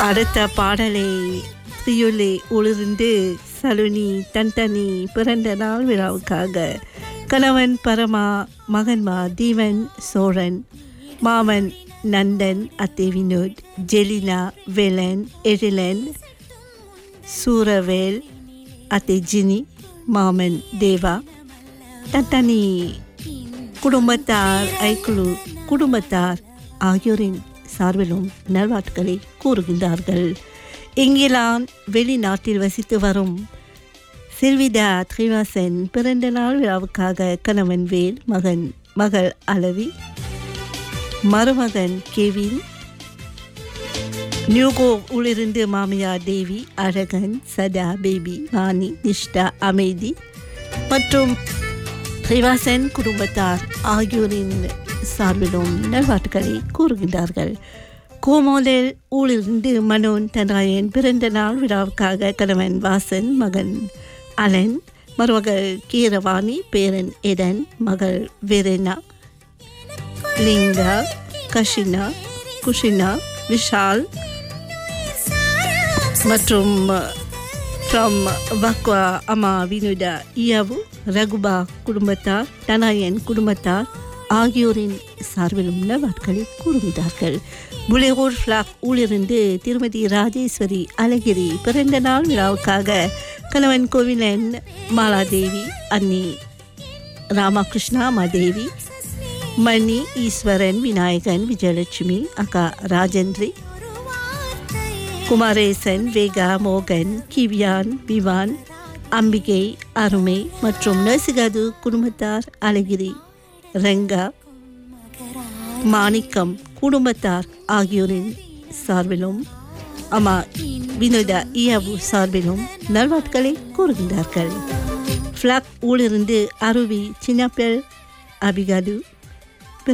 அடுத்த பாடலை தியுலே உளிர்ந்து சலுனி தன்தனி பிறந்த நாள் விழாவுக்காக கணவன் பரமா மகன்மா தீவன் சோழன் மாமன் நந்தன் அத்தை வினோத் ஜெலினா வெலன் எழிலன் சூரவேல் அத்தை ஜினி மாமன் தேவா தத்தனி குடும்பத்தார் ஐக்குழு குடும்பத்தார் ஆகியோரின் சார்பிலும் நல்வாழ்த்துக்களை கூறுகின்றார்கள் இங்கிலாந்து வெளிநாட்டில் வசித்து வரும் செல்விதா த்ரிவாசன் பிறந்த நாள் விழாவுக்காக கணவன் வேல் மகன் மகள் அளவி மருமகன் கெவின் நியூகோ உள்ளிருந்து மாமியார் தேவி அழகன் சதா பேபி வாணி நிஷ்டா அமைதி மற்றும் த்ரிவாசன் குடும்பத்தார் ஆகியோரின் சார்பிலும் நல்வாழ்த்துக்களை கூறுகின்றார்கள் கோமோலில் ஊழிலிருந்து மனோன் தன்ராயன் பிறந்த நாள் விழாவுக்காக கணவன் வாசன் மகன் அலன் மருமகள் கீரவாணி பேரன் எடன் மகள் வெரெனா லிங்கா கஷினா குஷினா விஷால் மற்றும் ஃப்ரம் வக்வா அம்மா வினுடா இயாவு ரகுபா குடும்பத்தார் தனாயன் குடும்பத்தார் ஆகியோரின் சார்பிலும் நல்வாட்களை கூறுகிறார்கள் புலேகூர் ஃப்ளாக் ஊழிருந்து திருமதி ராஜேஸ்வரி அழகிரி பிறந்த நாள் விழாவுக்காக கணவன் கோவிலன் மாலாதேவி அன்னி ராமகிருஷ்ணா மாதேவி மணி ஈஸ்வரன் விநாயகன் விஜயலட்சுமி அக்கா ராஜேந்திரி குமாரேசன் வேகா மோகன் கிவியான் விவான் அம்பிகை அருமை மற்றும் நர்சிகாது குடும்பத்தார் அழகிரி ரெங்கா மாணிக்கம் குடும்பத்தார் ஆகியோரின் சார்பிலும் அம்மா வினோதா இயாவு சார்பிலும் நல்வாட்களை கூறுகின்றார்கள் ஃப்ளாக் ஊழிருந்து அருவி சின்னப்பெல் அபிகாது